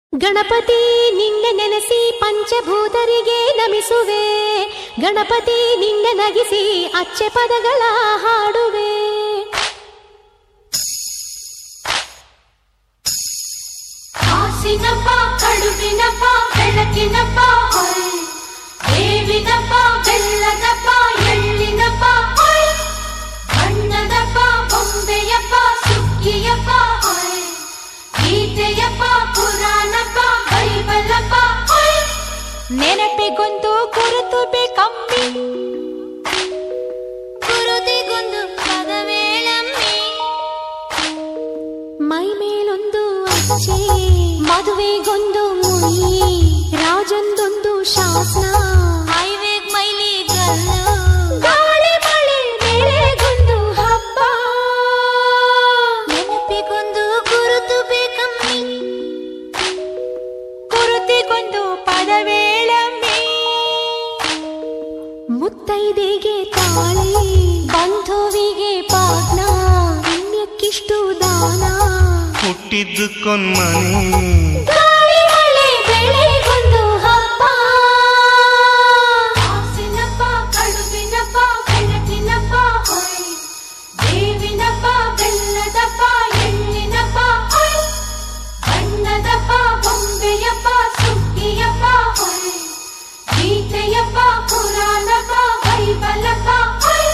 ಗಣಪತಿ ನಿನ್ನೆ ನೆನೆಸಿ ಪಂಚಭೂತರಿಗೆ ನಮಿಸುವೆ ಗಣಪತಿ ನಿನ್ನೆ ನಗಿಸಿ ಅಚ್ಚೆ ಪದಗಳ ಹಾಡುವೆ ಕಾಸಿನಪ್ಪ ಕಡುಬಿನಪ್ಪ ಬೆಳಕಿನಪ್ಪ ಹೊಯ್ ಬೇವಿನಪ್ಪ ಬೆಲ್ಲದಪ್ಪ ಎಳ್ಳಿನಪ್ಪ ಹೊಯ್ ಬಣ್ಣದಪ್ಪ ಬೊಂಬೆಯಪ್ಪ ಸುಗ್ಗಿಯಪ್ಪ ಹೊಯ್ ಗೀತೆಯಪ್ಪ ಪುರಾಣಪ್ಪ ಬೈಬಲಪ್ಪ ಹೊಯ್ ನೆನಪಿಗೊಂದು ಗುರುತು ಬೇಕಮ್ಮಿ ಗುರುತಿಗೊಂದು ಪದವೇಳಮ್ಮಿ ಮೈ ಮೇಲೊಂದು ಅಚ್ಚೆ ಮದುವೆಗೊಂದು ಮುಯಿ ರಾಜಂದೊಂದು ಶಾಸನ ಹೈವೇಗ್ ಮೈಲಿಗಲ್ಲು ಗಾಳಿ ಮಳೆ ಬೆಳೆಗೊಂದು ಹಬ್ಬ ನೆನಪಿಗೊಂದು ಗುರುತು ಬೇಕಮ್ಮಿ ಗುರುತಿಗೊಂದು ಪದವೇಳಮ್ಮಿ ಮುತ್ತೈದೆಗೆ ತಾಳಿ ಬಂಧುವಿಗೆ ಪಾಟ್ನ ಪುಣ್ಯಕ್ಕಿಷ್ಟು ದಾನ ಹುಟ್ಟಿದ್ದಕ್ಕೊಂದ್ಮನೆ ಗಾಳಿ ಮಳೆ ಬೆಳೆಗೊಂದು ಹಬ್ಬ ಕಾಸಿನಪ್ಪ ಕಡುಬಿನಪ್ಪ ಬೆಳಕಿನಪ್ಪ ಹೊಯ್ ಬೇವಿನಪ್ಪ ಬೆಲ್ಲದಪ್ಪ ಎಳ್ಳಿನಪ್ಪ ಹೊಯ್ ಬಣ್ಣದಪ್ಪ ಬೊಂಬೆಯಪ್ಪ ಸುಗ್ಗಿಯಪ್ಪ ಹೊಯ್ ಗೀತೆಯಪ್ಪ ಪುರಾಣಪ್ಪ ಬೈಬಲಪ್ಪ ಹೊಯ್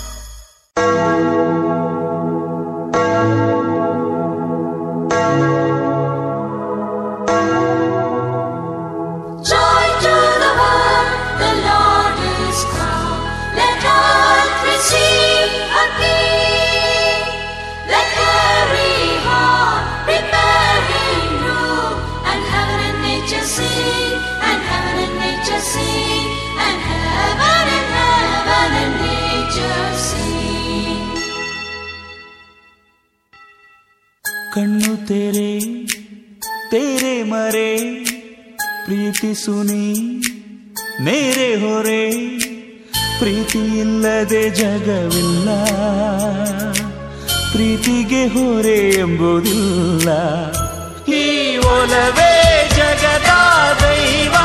Joy to the world, the Lord is come. Let earth receive a King. Let every heart prepare Him room, and heaven and nature sing, and heaven and nature sing, and heaven and heaven and nature sing. ಕಣ್ಣು ತೆರೆ ತೆರೆ ಮರೆ ಪ್ರೀತಿಸುನಿ ನೇರೆ ಹೊರೆ ಪ್ರೀತಿ ಇಲ್ಲದೆ ಜಗವಿಲ್ಲ ಪ್ರೀತಿಗೆ ಹೊರೆ ಎಂಬುದಿಲ್ಲ ಈ ಒಲವೇ ಜಗದ ದೈವ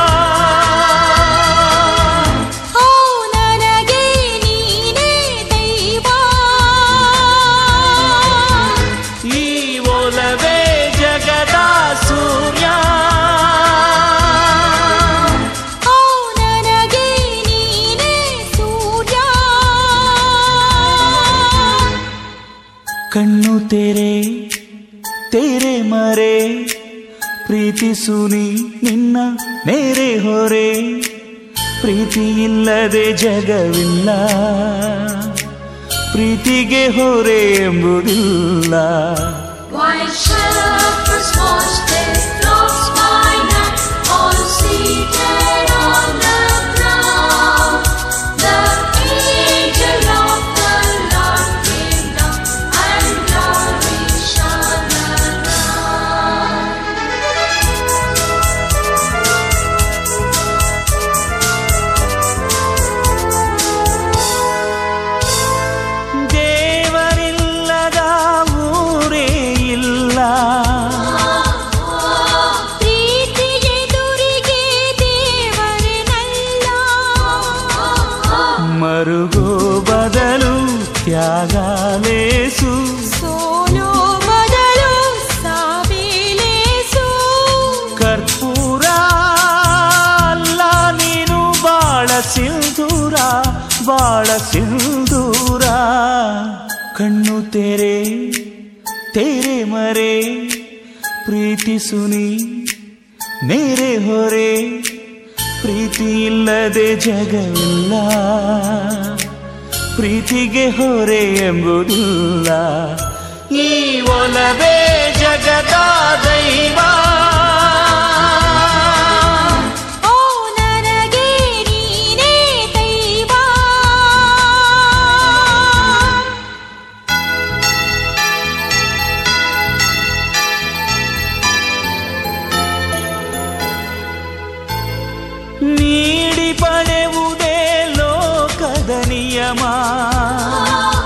ಓ ನನಗೆ ನೀನೇ ದೈವ ಈ ಒಲವೇ ಜಗದ ಸೂರ್ಯ ಓ ನನಗೆ ನೀನೇ ಸೂರ್ಯ ಕಣ್ಣು ತೆರೆ ತೆರೆ ಮರೆ ಪ್ರೀತಿಸುನಿ ನಿನ್ನ ನೇರೆ ಹೊರೆ ಪ್ರೀತಿ ಇಲ್ಲದೆ ಜಗವಿಲ್ಲ ಪ್ರೀತಿಗೆ ಹೊರೆ ಎಂಬುದಿಲ್ಲ Why shepherds watch their flocks by night, all seated on the ground? The angel of the Lord came down, and glory shone around. ದೇವರಿಲ್ಲದ ಊರೇ ಇಲ್ಲ ಪ್ರೀತಿ ಎದುರಿಗೆ ದೇವರೇನಲ್ಲ ಮರುಗೋ ಬದಲು ತ್ಯಾಗಾಲೇಸು ಸೋಲೋ ಬದಲು ಸಾವಿಲೇಸು ಕರ್ಪೂರ ಅಲ್ಲ ನೀನು ಬಾಳ ಸಿಂಧೂರ ಬಾಳ ಸಿಂಧೂರ ಕಣ್ಣು ತೆರೆ ತೆರೆ ಮರೆ ಪ್ರೀತಿಸುನಿ ನೇರೆ ಹೊರೆ ಪ್ರೀತಿ ಇಲ್ಲದೆ ಜಗವಿಲ್ಲ ಪ್ರೀತಿಗೆ ಹೊರೆ ಎಂಬುದಿಲ್ಲ ಈ ಒಲವೇ ಜಗದ ದೈವ ಓ ನನಗೆ ನೀನೇ ದೈವ ನೀಡಿ ಪಡೆಯುವುದೇ ಲೋಕದ ನಿಯಮ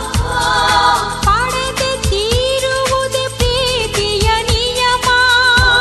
ಪಡೆದೆ ತೀರುವುದೇ ಪ್ರೀತಿಯ ನಿಯಮ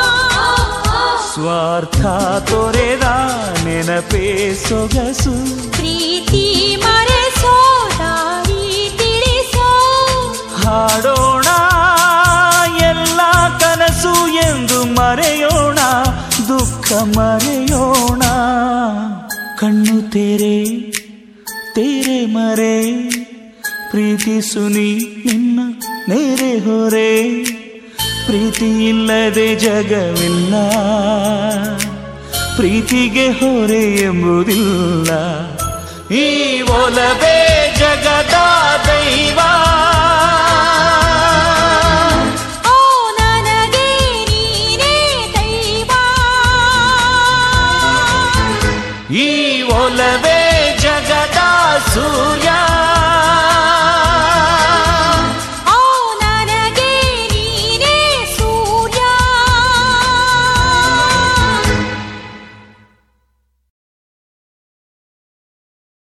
ಸ್ವಾರ್ಥ ತೊರೆದ ನೆನಪೇ ಸೊಗಸು ಪ್ರೀತಿ ಮರೆಸೋ ದಾರಿ ತಿಳಿಸೋ ಹಾಡೋಣ ಎಲ್ಲ ಕನಸು ಎಂದು ಮರೆಯೋಣ ದುಃಖ ಮರೆಯೋಣ ಕಣ್ಣು ತೆರೆ ತೆರೆ ಮರೆ ಪ್ರೀತಿಸು ನೀ ನಿನ್ನ ನೇರೆ ಹೊರೆ ಪ್ರೀತಿ ಇಲ್ಲದೆ ಜಗವಿಲ್ಲ ಪ್ರೀತಿಗೆ ಹೊರೆ ಎಂಬುದಿಲ್ಲ ಈ ಒಲವೇ ಜಗದ ದೈವ ಓ ನನಗೆ ನೀನೇ ದೈವ ಈ ಒಲವೇ ಜಗದ ಸೂರ್ಯ